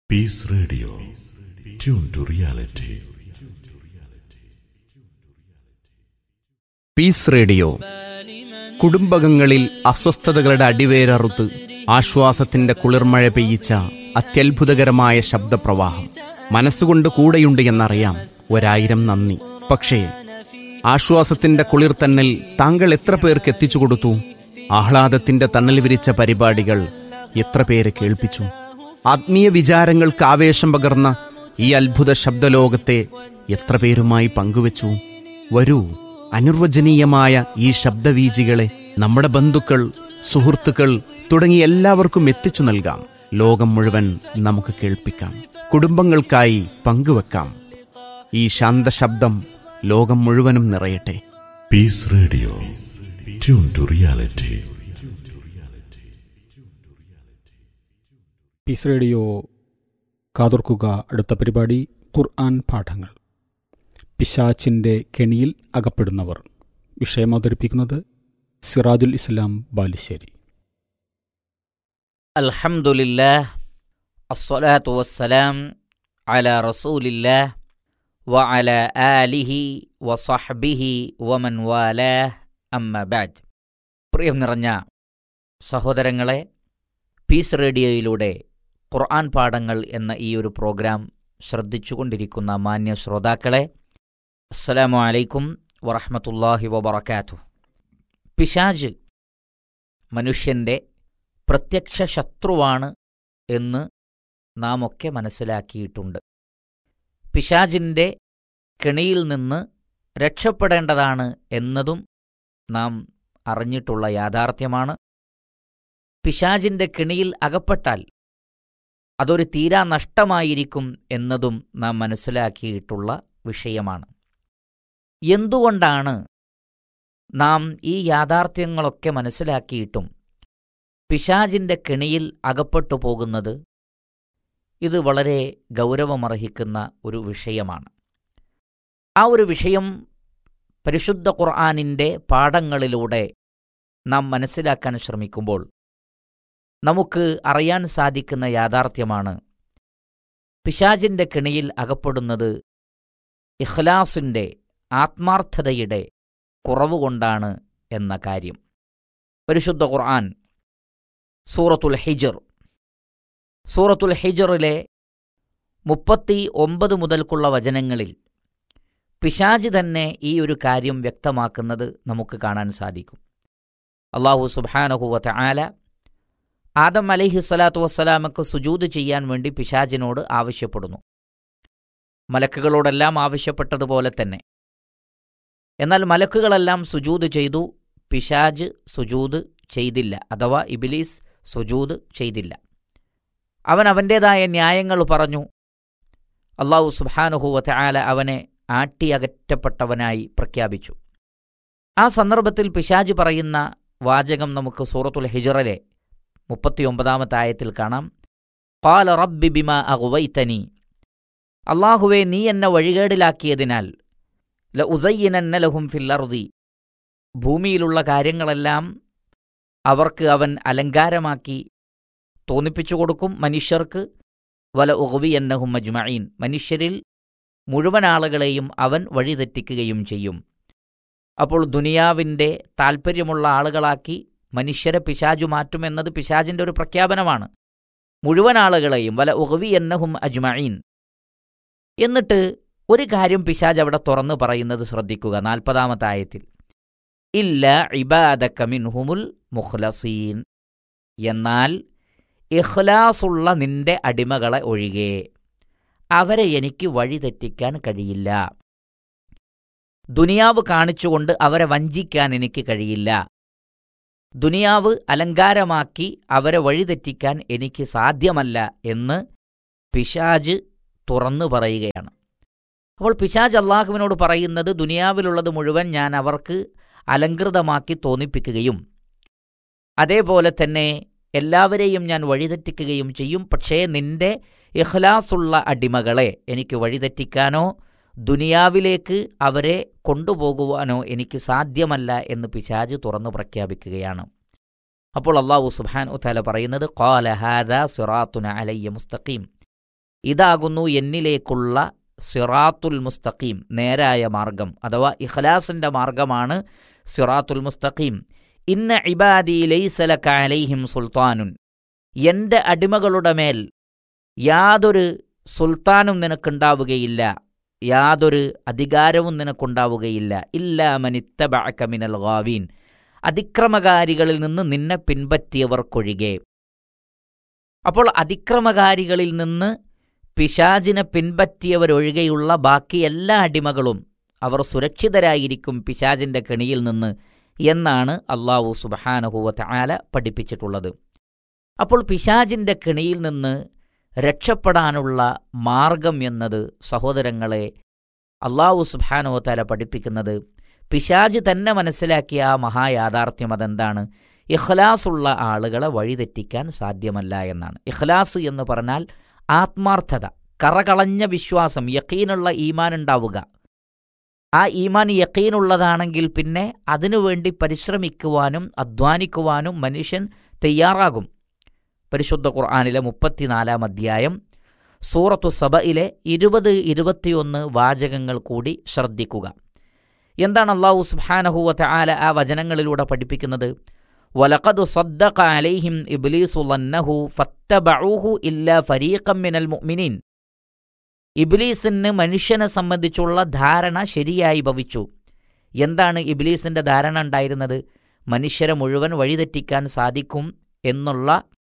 Peace Radio. Tune to reality. Peace radio കുടുംബകങ്ങളിൽ അസ്വസ്ഥതകളുടെ അടിവേരറുത്ത് ആശ്വാസത്തിന്റെ കുളിർമഴ പെയ്യിച്ച അത്യത്ഭുതകരമായ ശബ്ദപ്രവാഹം മനസ്സുകൊണ്ട് കൂടെയുണ്ട് എന്നറിയാം ഒരായിരം നന്ദി പക്ഷേ ആശ്വാസത്തിന്റെ കുളിർത്തന്നൽ താങ്കൾ എത്ര പേർക്ക് എത്തിച്ചു കൊടുത്തു ആഹ്ലാദത്തിന്റെ തണൽ വിരിച്ച പരിപാടികൾ എത്ര പേരെ കേൾപ്പിച്ചു ആത്മീയ വിചാരങ്ങൾക്ക് ആവേശം പകർന്ന ഈ അത്ഭുത ശബ്ദലോകത്തെ എത്ര പേരുമായി പങ്കുവച്ചു വരൂ അനിർവചനീയമായ ഈ ശബ്ദവീജികളെ നമ്മുടെ ബന്ധുക്കൾ സുഹൃത്തുക്കൾ തുടങ്ങി എല്ലാവർക്കും എത്തിച്ചു നൽകാം ലോകം മുഴുവൻ നമുക്ക് കേൾപ്പിക്കാം കുടുംബങ്ങൾക്കായി പങ്കുവെക്കാം ഈ ശാന്തശബ്ദം ലോകം മുഴുവനും നിറയട്ടെ Peace Radio. Tune to reality. Peace radio കാതോർക്കുക അടുത്ത പരിപാടി ഖുർആൻ പാഠങ്ങൾ പിശാച്ചിൻ്റെ കെണിയിൽ അകപ്പെടുന്നവർ വിഷയം അവതരിപ്പിക്കുന്നത് സിറാജുൽ ഇസ്ലാം ബാലുശ്ശേരി الحمد لله الصلاة والسلام على رسول الله وعلى آله وصحبه ومن والاه أما بعد പ്രിയം നിറഞ്ഞ സഹോദരങ്ങളെ പീസ് റേഡിയോയിലൂടെ ഖുർആൻ പാഠങ്ങൾ എന്ന ഈ ഒരു പ്രോഗ്രാം ശ്രദ്ധിച്ചുകൊണ്ടിരിക്കുന്ന മാന്യ ശ്രോതാക്കളെ അസ്സലാമു അലൈക്കും വറഹ്മത്തുള്ളാഹി വബറകാതുഹു പിശാജ് മനുഷ്യൻ്റെ പ്രത്യക്ഷ ശത്രുവാണ് എന്ന് നാം ഒക്കെ മനസ്സിലാക്കിയിട്ടുണ്ട് പിശാജിൻ്റെ കെണിയിൽ നിന്ന് രക്ഷപ്പെടേണ്ടതാണ് എന്നതും നാം അറിഞ്ഞിട്ടുള്ള യാഥാർത്ഥ്യമാണ് പിശാജിൻ്റെ കെണിയിൽ അകപ്പെട്ടാൽ അതൊരു തീരാ നഷ്ടമായിരിക്കും എന്നതും നാം മനസ്സിലാക്കിയിട്ടുള്ള വിഷയമാണ് എന്തുകൊണ്ടാണ് നാം ഈ യാഥാർത്ഥ്യങ്ങളൊക്കെ മനസ്സിലാക്കിയിട്ടും പിശാജിന്റെ കെണിയിൽ അകപ്പെട്ടു പോകുന്നത് ഇത് വളരെ ഗൗരവമർഹിക്കുന്ന ഒരു വിഷയമാണ് ആ ഒരു വിഷയം പരിശുദ്ധ ഖുർആാനിൻ്റെ പാഠങ്ങളിലൂടെ നാം മനസ്സിലാക്കാൻ ശ്രമിക്കുമ്പോൾ നമുക്ക് അറിയാൻ സാധിക്കുന്ന യാഥാർത്ഥ്യമാണ് പിശാജിന്റെ കെണിയിൽ അകപ്പെടുന്നത് ഇഖ്ലാസിൻ്റെ ആത്മാർത്ഥതയുടെ കുറവുകൊണ്ടാണ് എന്ന കാര്യം പരിശുദ്ധ ഖുർആൻ സൂറത്തുൽ ഹിജർ സൂറത്തുൽ ഹിജറിലെ മുപ്പത്തി ഒമ്പത് മുതൽക്കുള്ള വചനങ്ങളിൽ പിശാജ് തന്നെ ഈ ഒരു കാര്യം വ്യക്തമാക്കുന്നത് നമുക്ക് കാണാൻ സാധിക്കും അള്ളാഹു സുബാനഹുവത്ത് ആല ആദം അലൈഹി സ്വലാത്തു വസ്സലാമക്ക് സുജൂത് ചെയ്യാൻ വേണ്ടി പിശാജിനോട് ആവശ്യപ്പെടുന്നു മലക്കുകളോടെല്ലാം ആവശ്യപ്പെട്ടതുപോലെ തന്നെ എന്നാൽ മലക്കുകളെല്ലാം സുജൂത് ചെയ്തു പിശാജ് സുജൂത് ചെയ്തില്ല അഥവാ ഇബിലീസ് സുജൂത് ചെയ്തില്ല അവൻ അവൻ്റേതായ ന്യായങ്ങൾ പറഞ്ഞു അള്ളാഹു സുബാനുഹുവത്തെ ആല അവനെ ആട്ടിയകറ്റപ്പെട്ടവനായി പ്രഖ്യാപിച്ചു ആ സന്ദർഭത്തിൽ പിശാജ് പറയുന്ന വാചകം നമുക്ക് സൂറത്തുൽ ഹിജറിലെ മുപ്പത്തിയൊമ്പതാമത്തെ ആയത്തിൽ കാണാം കാല റബ്ബി ബിമ അഗുവൈത്തനി അള്ളാഹുവെ നീ എന്നെ വഴികേടിലാക്കിയതിനാൽ ല ഉസയ്യനന്ന ലഹും ഫില്ലറുതി ഭൂമിയിലുള്ള കാര്യങ്ങളെല്ലാം അവർക്ക് അവൻ അലങ്കാരമാക്കി തോന്നിപ്പിച്ചു കൊടുക്കും മനുഷ്യർക്ക് വല ഉഹവിയന്നഹും മജ്മഈൻ മനുഷ്യരിൽ മുഴുവൻ ആളുകളെയും അവൻ വഴിതെറ്റിക്കുകയും ചെയ്യും അപ്പോൾ ദുനിയാവിൻ്റെ താൽപ്പര്യമുള്ള ആളുകളാക്കി മനുഷ്യരെ പിശാജു മാറ്റുമെന്നത് പിശാജിൻ്റെ ഒരു പ്രഖ്യാപനമാണ് മുഴുവൻ ആളുകളെയും വല ഉഹവിയന്നഹും അജ്മഈൻ എന്നിട്ട് ഒരു കാര്യം പിശാജ് അവിടെ തുറന്നു പറയുന്നത് ശ്രദ്ധിക്കുക നാൽപ്പതാമത്തെ ആയത്തിൽ ഇല്ല ഇബാദക്ക മിൻഹുമുൽ മുഖ്ലസീൻ എന്നാൽ ഇഖ്ലാസുള്ള നിന്റെ അടിമകളെ ഒഴികെ അവരെ എനിക്ക് വഴിതെറ്റിക്കാൻ കഴിയില്ല ദുനിയാവ് കാണിച്ചുകൊണ്ട് അവരെ വഞ്ചിക്കാൻ എനിക്ക് കഴിയില്ല ദുനിയാവ് അലങ്കാരമാക്കി അവരെ വഴിതെറ്റിക്കാൻ എനിക്ക് സാധ്യമല്ല എന്ന് പിശാജ് തുറന്നു പറയുകയാണ് അപ്പോൾ പിശാജ് അള്ളാഹുവിനോട് പറയുന്നത് ദുനിയാവിലുള്ളത് മുഴുവൻ ഞാൻ അവർക്ക് അലങ്കൃതമാക്കി തോന്നിപ്പിക്കുകയും അതേപോലെ തന്നെ എല്ലാവരെയും ഞാൻ വഴിതെറ്റിക്കുകയും ചെയ്യും പക്ഷേ നിന്റെ ഇഖ്ലാസുള്ള അടിമകളെ എനിക്ക് വഴിതെറ്റിക്കാനോ ദുനിയാവിലേക്ക് അവരെ കൊണ്ടുപോകുവാനോ എനിക്ക് സാധ്യമല്ല എന്ന് പിശാജ് തുറന്നു പ്രഖ്യാപിക്കുകയാണ് അപ്പോൾ അള്ളാഹു സുബാൻ ഉത്താല പറയുന്നത് ഖാല ഹാദ സിറാത്തുന അലയ്യ മുസ്തഖീം ഇതാകുന്നു എന്നിലേക്കുള്ള സിറാത്തുൽ മുസ്തഖീം നേരായ മാർഗം അഥവാ ഇഖ്ലാസിന്റെ മാർഗമാണ് സിറാത്തുൽ മുസ്തഖീം ഇന്ന ഇബാദി ലൈസലക അലൈഹിം സുൽത്താനുൻ എന്റെ അടിമകളുടെ മേൽ യാതൊരു സുൽത്താനും നിനക്കുണ്ടാവുകയില്ല യാതൊരു അധികാരവും നിനക്കുണ്ടാവുകയില്ല ഇല്ലാമനിത്തബഅക മിനൽ ഗാവീൻ അതിക്രമകാരികളിൽ നിന്ന് നിന്നെ പിൻപറ്റിയവർക്കൊഴികെ അപ്പോൾ അതിക്രമകാരികളിൽ നിന്ന് പിശാചിനെ പിൻപറ്റിയവരൊഴികെയുള്ള ബാക്കി എല്ലാ അടിമകളും അവർ സുരക്ഷിതരായിരിക്കും പിശാചിന്റെ കെണിയിൽ നിന്ന് എന്നാണ് അള്ളാഹു സുബഹാനഹുവ ആല പഠിപ്പിച്ചിട്ടുള്ളത് അപ്പോൾ പിശാചിന്റെ കെണിയിൽ നിന്ന് രക്ഷപ്പെടാനുള്ള മാർഗം എന്നത് സഹോദരങ്ങളെ അള്ളാഹു സുബാനുവത്താല പഠിപ്പിക്കുന്നത് പിശാജ് തന്നെ മനസ്സിലാക്കിയ ആ മഹായാഥാർത്ഥ്യം അതെന്താണ് ഇഖ്ലാസുള്ള ആളുകളെ വഴിതെറ്റിക്കാൻ സാധ്യമല്ല എന്നാണ് ഇഖ്ലാസ് എന്ന് പറഞ്ഞാൽ ആത്മാർത്ഥത കറകളഞ്ഞ വിശ്വാസം യക്കീനുള്ള ഈമാൻ ഉണ്ടാവുക ആ ഈമാൻ യക്കീനുള്ളതാണെങ്കിൽ പിന്നെ അതിനുവേണ്ടി പരിശ്രമിക്കുവാനും അധ്വാനിക്കുവാനും മനുഷ്യൻ തയ്യാറാകും പരിശുദ്ധ ഖുർആാനിലെ മുപ്പത്തിനാലാം അധ്യായം സൂറത്തു സബയിലെ ഇരുപത് ഇരുപത്തിയൊന്ന് വാചകങ്ങൾ കൂടി ശ്രദ്ധിക്കുക എന്താണ് അള്ളാഹു സുബ്ഹാനഹുവത ആല ആ വചനങ്ങളിലൂടെ പഠിപ്പിക്കുന്നത് വലഖദു സദ്ദഖ അലൈഹിം ഇബ്ലീസു ലന്നഹു ഫത്തബഊഹു ഇല്ലാ ഫരീഖം മിനൽ മുഅ്മിനീൻ ഇബ്ലീസിന് മനുഷ്യനെ സംബന്ധിച്ചുള്ള ധാരണ ശരിയായി ഭവിച്ചു എന്താണ് ഇബ്ലീസിന്റെ ധാരണ ഉണ്ടായിരുന്നത് മനുഷ്യരെ മുഴുവൻ വഴിതെറ്റിക്കാൻ സാധിക്കും എന്നുള്ള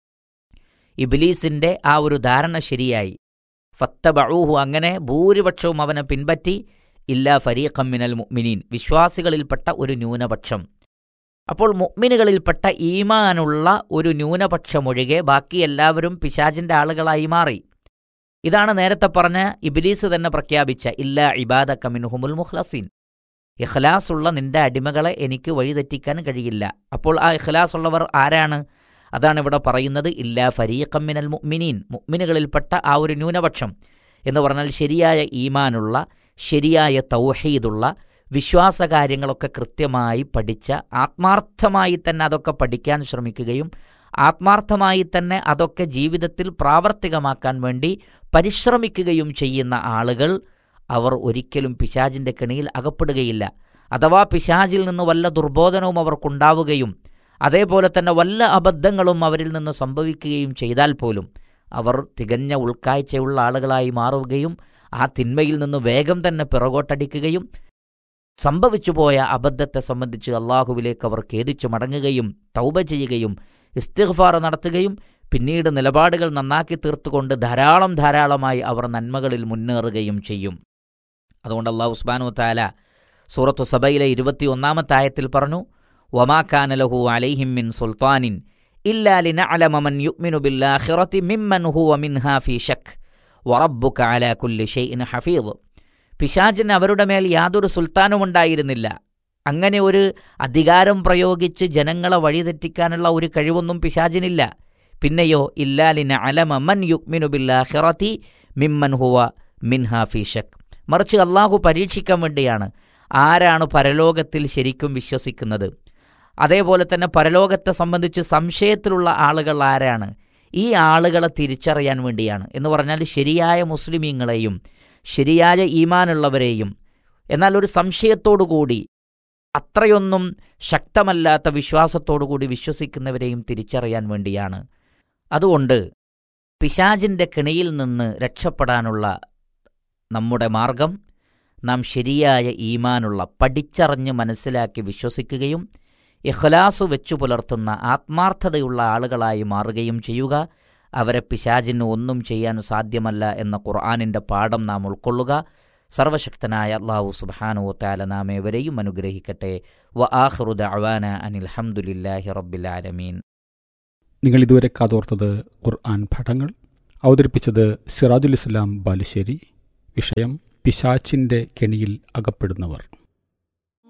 ഇബ്ലീസിന്റെ ആ ഒരു ധാരണ ശരിയായി ഫത്തബഊഹു അങ്ങനെ ഭൂരിപക്ഷവും അവനെ പിൻപറ്റി ഇല്ലാ ഫരീഖം മിനൽ മുഅ്മിനീൻ വിശ്വാസികളിൽപ്പെട്ട ഒരു ന്യൂനപക്ഷം അപ്പോൾ മുഅ്മിനുകളിൽപ്പെട്ട ഈമാനുള്ള ഒരു ന്യൂനപക്ഷമൊഴികെ ബാക്കി എല്ലാവരും പിശാചിന്റെ ആളുകളായി മാറി ഇതാണ് നേരത്തെ പറഞ്ഞ ഇബിലീസ് തന്നെ പ്രഖ്യാപിച്ച ഇല്ലാ ഇബാദ കമിനുഹുമുൽ മുഖ്ലസീൻ ഇഖ്ലാസ് ഉള്ള നിന്റെ അടിമകളെ എനിക്ക് വഴിതെറ്റിക്കാൻ കഴിയില്ല അപ്പോൾ ആ ഇഖ്ലാസ് ഉള്ളവർ ആരാണ് അതാണ് ഇവിടെ പറയുന്നത് ഇല്ലാ ഫരീഖം മിനൽ മുഅ്മിനീൻ മുഅ്മിനുകളിൽപ്പെട്ട ആ ഒരു ന്യൂനപക്ഷം എന്ന് പറഞ്ഞാൽ ശരിയായ ഈമാനുള്ള ശരിയായ തൗഹീദുള്ള വിശ്വാസകാര്യങ്ങളൊക്കെ കൃത്യമായി പഠിച്ച ആത്മാർത്ഥമായി തന്നെ അതൊക്കെ പഠിക്കാൻ ശ്രമിക്കുകയും ആത്മാർത്ഥമായി തന്നെ അതൊക്കെ ജീവിതത്തിൽ പ്രാവർത്തികമാക്കാൻ വേണ്ടി പരിശ്രമിക്കുകയും ചെയ്യുന്ന ആളുകൾ അവർ ഒരിക്കലും പിശാജിന്റെ കെണിയിൽ അകപ്പെടുകയില്ല അഥവാ പിശാജിൽ നിന്ന് വല്ല ദുർബോധനവും അവർക്കുണ്ടാവുകയും അതേപോലെ തന്നെ വല്ല അബദ്ധങ്ങളും അവരിൽ നിന്ന് സംഭവിക്കുകയും ചെയ്താൽ പോലും അവർ തികഞ്ഞ ഉൾക്കാഴ്ചയുള്ള ആളുകളായി മാറുകയും ആ തിന്മയിൽ നിന്ന് വേഗം തന്നെ പിറകോട്ടടിക്കുകയും സംഭവിച്ചുപോയ അബദ്ധത്തെ സംബന്ധിച്ച് അള്ളാഹുവിലേക്ക് അവർ ഖേദിച്ചു മടങ്ങുകയും തൗബ ചെയ്യുകയും ഇസ്തിഗ്ഫാർ നടത്തുകയും പിന്നീട് നിലപാടുകൾ നന്നാക്കി തീർത്തുകൊണ്ട് ധാരാളം ധാരാളമായി അവർ നന്മകളിൽ മുന്നേറുകയും ചെയ്യും അതുകൊണ്ട് അള്ളാഹു ഉസ്ബാനു താല സൂറത്തു സബയിലെ ഇരുപത്തിയൊന്നാമത്തെ ആയത്തിൽ പറഞ്ഞു വമാക്കാനലഹു അലൈഹിം മിൻ സുൽത്താനിൻ ഇല്ലാലിന അലമമൻ യുഗ്മിനു ബില്ലാഖിറത്തി മിമ്മൻ ഹുവ മിൻഹാ ഫി ഷക് വറബ്ബുക അലാ കുല്ലി ഷൈഇൻ ഹഫീദ് പിശാചിന് അവരുടെ മേൽ യാതൊരു സുൽത്താനും ഉണ്ടായിരുന്നില്ല അങ്ങനെ ഒരു അധികാരം പ്രയോഗിച്ച് ജനങ്ങളെ വഴിതെറ്റിക്കാനുള്ള ഒരു കഴിവൊന്നും പിശാചിനില്ല പിന്നെയോ ഇല്ലാലിന അലമ മൻ യുഗ്മിനു ബില്ലാഖിറത്തി മിമ്മൻ ഹുവ മിൻഹാ ഫി ഷക് മറിച്ച് അള്ളാഹു പരീക്ഷിക്കാൻ വേണ്ടിയാണ് ആരാണ് പരലോകത്തിൽ ശരിക്കും വിശ്വസിക്കുന്നത് അതേപോലെ തന്നെ പരലോകത്തെ സംബന്ധിച്ച് സംശയത്തിലുള്ള ആളുകൾ ആരാണ് ഈ ആളുകളെ തിരിച്ചറിയാൻ വേണ്ടിയാണ് എന്ന് പറഞ്ഞാൽ ശരിയായ മുസ്ലിമീങ്ങളെയും ശരിയായ ഈമാനുള്ളവരെയും എന്നാൽ ഒരു സംശയത്തോടുകൂടി അത്രയൊന്നും ശക്തമല്ലാത്ത വിശ്വാസത്തോടുകൂടി വിശ്വസിക്കുന്നവരെയും തിരിച്ചറിയാൻ വേണ്ടിയാണ് അതുകൊണ്ട് പിശാജിൻ്റെ കെണിയിൽ നിന്ന് രക്ഷപ്പെടാനുള്ള നമ്മുടെ മാർഗം നാം ശരിയായ ഈമാനുള്ള പഠിച്ചറിഞ്ഞ് മനസ്സിലാക്കി വിശ്വസിക്കുകയും ഇഖ്ലാസ് വെച്ചു പുലർത്തുന്ന ആത്മാർത്ഥതയുള്ള ആളുകളായി മാറുകയും ചെയ്യുക അവരെ പിശാചിന് ഒന്നും ചെയ്യാൻ സാധ്യമല്ല എന്ന ഖുർആാനിൻ്റെ പാഠം നാം ഉൾക്കൊള്ളുക സർവശക്തനായ അള്ളാഹു സുബാനു താല നാം ഏവരെയും അനുഗ്രഹിക്കട്ടെ വ ആഹ്റുദ അവാന അനിൽ ഹംദുലില്ലാഹി റബ്ബിൽ ആലമീൻ നിങ്ങൾ ഇതുവരെ കാതോർത്തത് ഖുർആൻ പാഠങ്ങൾ അവതരിപ്പിച്ചത് സിറാജുൽ ഇസ്ലാം ബാലുശ്ശേരി വിഷയം പിശാച്ചിൻ്റെ കെണിയിൽ അകപ്പെടുന്നവർ